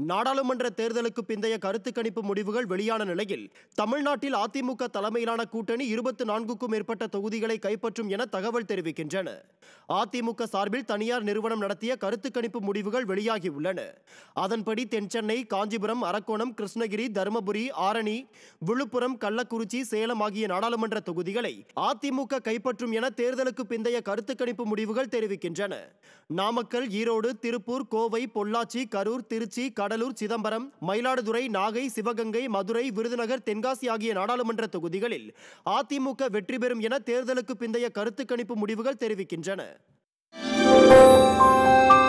நாடாளுமன்ற தேர்தலுக்கு பிந்தைய கருத்து கணிப்பு முடிவுகள் வெளியான நிலையில் தமிழ்நாட்டில் அதிமுக தலைமையிலான கூட்டணி இருபத்தி நான்குக்கும் மேற்பட்ட தொகுதிகளை கைப்பற்றும் என தகவல் தெரிவிக்கின்றன அதிமுக சார்பில் தனியார் நிறுவனம் நடத்திய கருத்து கணிப்பு முடிவுகள் வெளியாகியுள்ளன அதன்படி தென்சென்னை காஞ்சிபுரம் அரக்கோணம் கிருஷ்ணகிரி தருமபுரி ஆரணி விழுப்புரம் கள்ளக்குறிச்சி சேலம் ஆகிய நாடாளுமன்ற தொகுதிகளை அதிமுக கைப்பற்றும் என தேர்தலுக்கு பிந்தைய கருத்து கணிப்பு முடிவுகள் தெரிவிக்கின்றன நாமக்கல் ஈரோடு திருப்பூர் கோவை பொள்ளாச்சி கரூர் திருச்சி கடலூர் சிதம்பரம் மயிலாடுதுறை நாகை சிவகங்கை மதுரை விருதுநகர் தென்காசி ஆகிய நாடாளுமன்ற தொகுதிகளில் அதிமுக வெற்றி பெறும் என தேர்தலுக்கு பிந்தைய கருத்து கணிப்பு முடிவுகள் தெரிவிக்கின்றன